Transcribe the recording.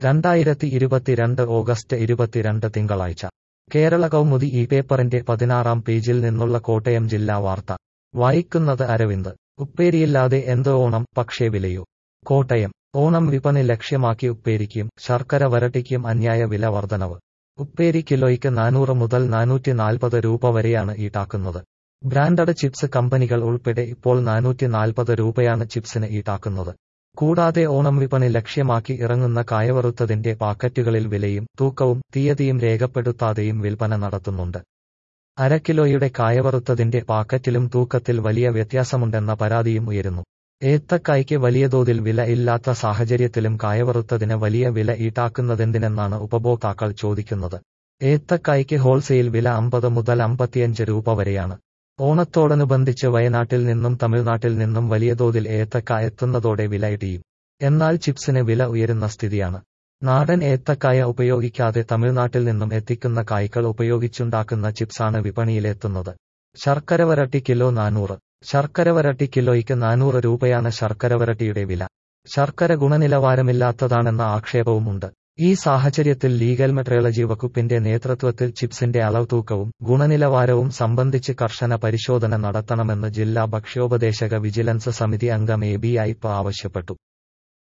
രണ്ടായിരത്തി ഇരുപത്തിരണ്ട് ഓഗസ്റ്റ് ഇരുപത്തിരണ്ട് തിങ്കളാഴ്ച കേരള കൗമുദി ഈ പേപ്പറിന്റെ പതിനാറാം പേജിൽ നിന്നുള്ള കോട്ടയം ജില്ലാ വാർത്ത വായിക്കുന്നത് അരവിന്ദ് ഉപ്പേരിയില്ലാതെ എന്ത് ഓണം പക്ഷേ വിലയോ കോട്ടയം ഓണം വിപണി ലക്ഷ്യമാക്കി ഉപ്പേരിക്കും ശർക്കര വരട്ടിക്കും അന്യായ വില വർധനവ് ഉപ്പേരി കിലോയ്ക്ക് നാനൂറ് മുതൽ നാനൂറ്റി നാൽപ്പത് രൂപ വരെയാണ് ഈടാക്കുന്നത് ബ്രാൻഡഡ് ചിപ്സ് കമ്പനികൾ ഉൾപ്പെടെ ഇപ്പോൾ നാനൂറ്റി നാൽപ്പത് രൂപയാണ് ചിപ്സിന് ഈടാക്കുന്നത് കൂടാതെ ഓണം വിപണി ലക്ഷ്യമാക്കി ഇറങ്ങുന്ന കായവറുത്തതിന്റെ പാക്കറ്റുകളിൽ വിലയും തൂക്കവും തീയതിയും രേഖപ്പെടുത്താതെയും വിൽപ്പന നടത്തുന്നുണ്ട് അരക്കിലോയുടെ കായവറുത്തതിന്റെ പാക്കറ്റിലും തൂക്കത്തിൽ വലിയ വ്യത്യാസമുണ്ടെന്ന പരാതിയും ഉയരുന്നു ഏത്തക്കായ്ക്ക് വലിയ തോതിൽ വില ഇല്ലാത്ത സാഹചര്യത്തിലും കായവറുത്തതിന് വലിയ വില ഈടാക്കുന്നതെന്തിനെന്നാണ് ഉപഭോക്താക്കൾ ചോദിക്കുന്നത് ഏത്തക്കായ്ക്ക് ഹോൾസെയിൽ വില അമ്പത് മുതൽ അമ്പത്തിയഞ്ച് രൂപ വരെയാണ് ഓണത്തോടനുബന്ധിച്ച് വയനാട്ടിൽ നിന്നും തമിഴ്നാട്ടിൽ നിന്നും വലിയ തോതിൽ ഏത്തക്ക എത്തുന്നതോടെ വില ഇടിയും എന്നാൽ ചിപ്സിന് വില ഉയരുന്ന സ്ഥിതിയാണ് നാടൻ ഏത്തക്കായ ഉപയോഗിക്കാതെ തമിഴ്നാട്ടിൽ നിന്നും എത്തിക്കുന്ന കായ്കൾ ഉപയോഗിച്ചുണ്ടാക്കുന്ന ചിപ്സാണ് വിപണിയിലെത്തുന്നത് ശർക്കര വരട്ടി കിലോ നാനൂറ് ശർക്കര വരട്ടി കിലോയ്ക്ക് നാനൂറ് രൂപയാണ് ശർക്കര വരട്ടിയുടെ വില ശർക്കര ഗുണനിലവാരമില്ലാത്തതാണെന്ന ആക്ഷേപവുമുണ്ട് ഈ സാഹചര്യത്തിൽ ലീഗൽ മെട്രോളജി വകുപ്പിന്റെ നേതൃത്വത്തിൽ ചിപ്സിന്റെ അളവ് തൂക്കവും ഗുണനിലവാരവും സംബന്ധിച്ച് കർശന പരിശോധന നടത്തണമെന്ന് ജില്ലാ ഭക്ഷ്യോപദേശക വിജിലൻസ് സമിതി അംഗം എ ബി ഐപ്പ് ആവശ്യപ്പെട്ടു